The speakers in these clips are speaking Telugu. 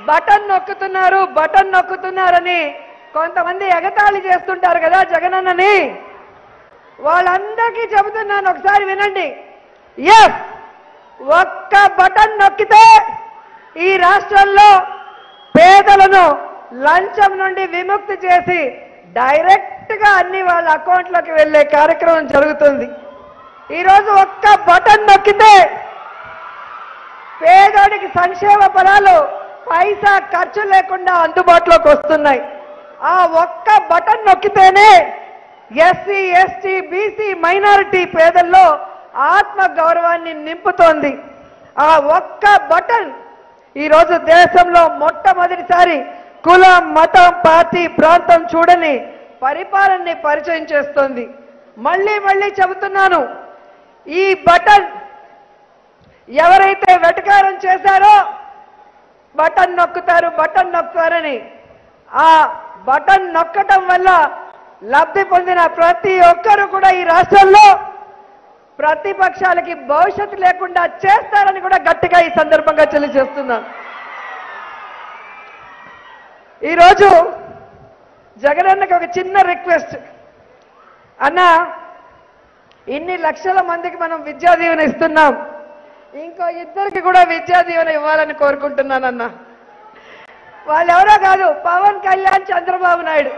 బటన్ నొక్కుతున్నారు బటన్ నొక్కుతున్నారని కొంతమంది ఎగతాళి చేస్తుంటారు కదా జగనన్నని వాళ్ళందరికీ చెబుతున్నాను ఒకసారి వినండి ఎస్ ఒక్క బటన్ నొక్కితే ఈ రాష్ట్రంలో పేదలను లంచం నుండి విముక్తి చేసి డైరెక్ట్ గా అన్ని వాళ్ళ అకౌంట్లోకి వెళ్ళే కార్యక్రమం జరుగుతుంది ఈరోజు ఒక్క బటన్ నొక్కితే పేదోడికి సంక్షేమ ఫలాలు పైసా ఖర్చు లేకుండా అందుబాటులోకి వస్తున్నాయి ఆ ఒక్క బటన్ నొక్కితేనే ఎస్సీ ఎస్టీ బీసీ మైనారిటీ పేదల్లో ఆత్మ గౌరవాన్ని నింపుతోంది ఆ ఒక్క బటన్ ఈరోజు దేశంలో మొట్టమొదటిసారి కులం మతం పార్టీ ప్రాంతం చూడని పరిపాలనని పరిచయం చేస్తోంది మళ్ళీ మళ్ళీ చెబుతున్నాను ఈ బటన్ ఎవరైతే వెటకారం చేశారో బటన్ నొక్కుతారు బటన్ నొక్కుతారని ఆ బటన్ నొక్కటం వల్ల లబ్ధి పొందిన ప్రతి ఒక్కరు కూడా ఈ రాష్ట్రంలో ప్రతిపక్షాలకి భవిష్యత్తు లేకుండా చేస్తారని కూడా గట్టిగా ఈ సందర్భంగా తెలియజేస్తున్నాను ఈరోజు జగనన్నకి ఒక చిన్న రిక్వెస్ట్ అన్న ఇన్ని లక్షల మందికి మనం విద్యా దీవెన ఇస్తున్నాం ఇంకో ఇద్దరికి కూడా విద్యా దీవెన ఇవ్వాలని కోరుకుంటున్నానన్న వాళ్ళు ఎవరో కాదు పవన్ కళ్యాణ్ చంద్రబాబు నాయుడు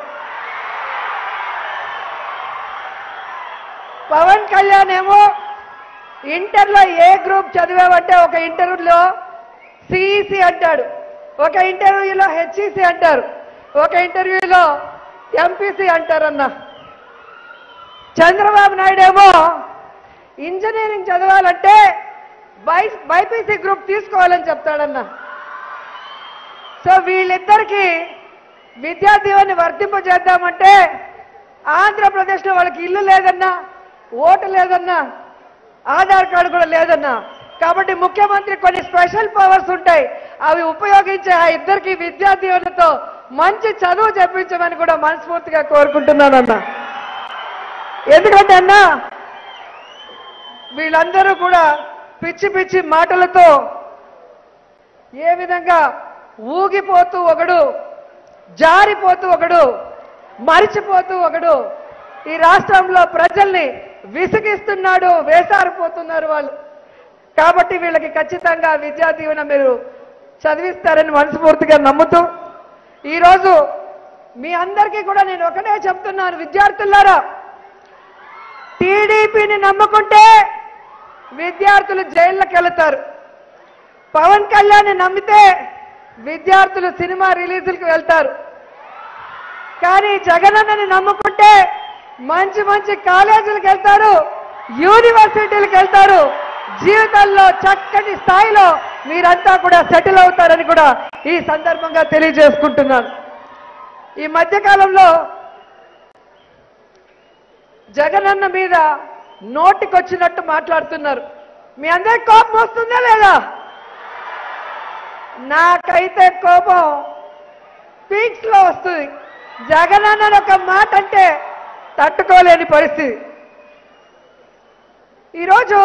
పవన్ కళ్యాణ్ ఏమో ఇంటర్లో ఏ గ్రూప్ చదివావంటే ఒక ఇంటర్వ్యూలో సిఈసి అంటాడు ఒక ఇంటర్వ్యూలో హెచ్ఈసి అంటారు ఒక ఇంటర్వ్యూలో ఎంపీసీ అంటారన్న చంద్రబాబు నాయుడు ఏమో ఇంజనీరింగ్ చదవాలంటే బై బైపీసీ గ్రూప్ తీసుకోవాలని చెప్తాడన్న సో వీళ్ళిద్దరికి విద్యా దీవెని వర్తింపజేద్దామంటే ఆంధ్రప్రదేశ్లో వాళ్ళకి ఇల్లు లేదన్నా ఓటు లేదన్నా ఆధార్ కార్డు కూడా లేదన్నా కాబట్టి ముఖ్యమంత్రి కొన్ని స్పెషల్ పవర్స్ ఉంటాయి అవి ఉపయోగించి ఆ ఇద్దరికి విద్యా దీవెనతో మంచి చదువు చెప్పించమని కూడా మనస్ఫూర్తిగా కోరుకుంటున్నానన్నా ఎందుకంటే అన్నా వీళ్ళందరూ కూడా పిచ్చి పిచ్చి మాటలతో ఏ విధంగా ఊగిపోతూ ఒకడు జారిపోతూ ఒకడు మరిచిపోతూ ఒకడు ఈ రాష్ట్రంలో ప్రజల్ని విసిగిస్తున్నాడు వేసారిపోతున్నారు వాళ్ళు కాబట్టి వీళ్ళకి ఖచ్చితంగా విద్యా దీవెన మీరు చదివిస్తారని మనస్ఫూర్తిగా నమ్ముతూ ఈరోజు మీ అందరికీ కూడా నేను ఒకటే చెప్తున్నాను విద్యార్థులారా టీడీపీని నమ్ముకుంటే విద్యార్థులు జైళ్ళకి వెళతారు పవన్ కళ్యాణ్ నమ్మితే విద్యార్థులు సినిమా రిలీజులకు వెళ్తారు కానీ జగనన్నని నమ్ముకుంటే మంచి మంచి కాలేజీలకు వెళ్తారు యూనివర్సిటీలకు వెళ్తారు జీవితాల్లో చక్కటి స్థాయిలో మీరంతా కూడా సెటిల్ అవుతారని కూడా ఈ సందర్భంగా తెలియజేసుకుంటున్నాను ఈ మధ్యకాలంలో జగనన్న మీద నోటికొచ్చినట్టు మాట్లాడుతున్నారు మీ అందరికి కోపం వస్తుందా లేదా నాకైతే కోపం పీక్స్ లో వస్తుంది జగనన్న ఒక మాట అంటే తట్టుకోలేని పరిస్థితి ఈరోజు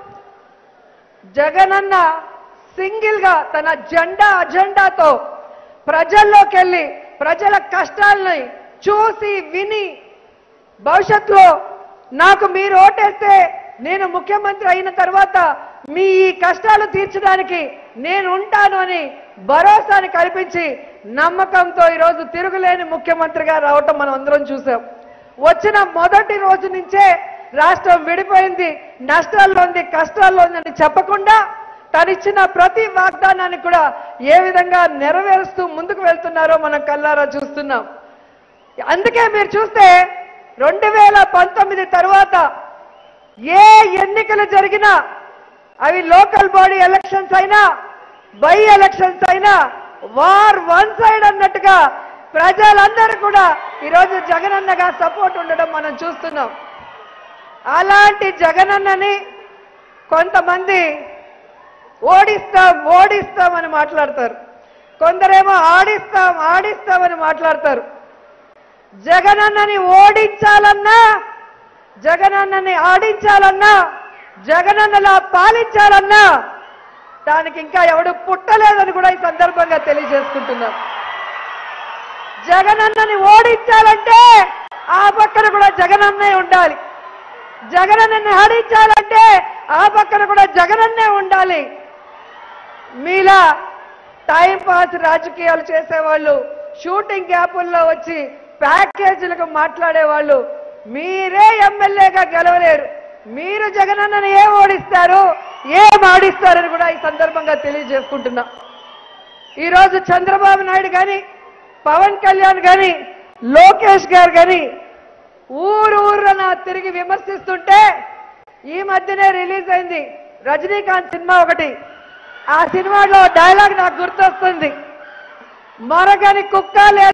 జగనన్న సింగిల్ గా తన జెండా అజెండాతో ప్రజల్లోకి వెళ్ళి ప్రజల కష్టాలని చూసి విని భవిష్యత్తులో నాకు మీరు ఓటేస్తే నేను ముఖ్యమంత్రి అయిన తర్వాత మీ ఈ కష్టాలు తీర్చడానికి నేను ఉంటాను అని భరోసాని కల్పించి నమ్మకంతో ఈరోజు తిరుగులేని ముఖ్యమంత్రిగా రావటం మనం అందరం చూసాం వచ్చిన మొదటి రోజు నుంచే రాష్ట్రం విడిపోయింది నష్టాల్లో ఉంది కష్టాల్లో ఉందని చెప్పకుండా తనిచ్చిన ప్రతి వాగ్దానాన్ని కూడా ఏ విధంగా నెరవేరుస్తూ ముందుకు వెళ్తున్నారో మనం కల్లారా చూస్తున్నాం అందుకే మీరు చూస్తే రెండు వేల పంతొమ్మిది తర్వాత ఏ ఎన్నికలు జరిగినా అవి లోకల్ బాడీ ఎలక్షన్స్ అయినా బై ఎలక్షన్స్ అయినా వార్ వన్ సైడ్ అన్నట్టుగా ప్రజలందరూ కూడా ఈరోజు జగనన్నగా సపోర్ట్ ఉండడం మనం చూస్తున్నాం అలాంటి జగనన్నని కొంతమంది ఓడిస్తాం ఓడిస్తాం అని మాట్లాడతారు కొందరేమో ఆడిస్తాం ఆడిస్తామని మాట్లాడతారు జగనన్నని ఓడించాలన్నా జగనన్నని ఆడించాలన్నా జగనన్నలా పాలించాలన్నా దానికి ఇంకా ఎవడు పుట్టలేదని కూడా ఈ సందర్భంగా తెలియజేసుకుంటున్నాం జగనన్నని ఓడించాలంటే ఆ పక్కన కూడా జగనన్నే ఉండాలి జగనన్నని ఆడించాలంటే ఆ పక్కన కూడా జగనన్నే ఉండాలి మీలా టైం పాస్ రాజకీయాలు చేసేవాళ్ళు షూటింగ్ గ్యాపుల్లో వచ్చి ప్యాకేజీలకు మాట్లాడేవాళ్ళు మీరే ఎమ్మెల్యేగా గెలవలేరు మీరు జగనన్నని ఏం ఓడిస్తారు ఏం ఆడిస్తారని కూడా ఈ సందర్భంగా తెలియజేసుకుంటున్నా ఈరోజు చంద్రబాబు నాయుడు కానీ పవన్ కళ్యాణ్ కానీ లోకేష్ గారు కానీ ఊరు ఊరున తిరిగి విమర్శిస్తుంటే ఈ మధ్యనే రిలీజ్ అయింది రజనీకాంత్ సినిమా ఒకటి ఆ సినిమాలో డైలాగ్ నాకు గుర్తొస్తుంది మరగని కుక్క లేదు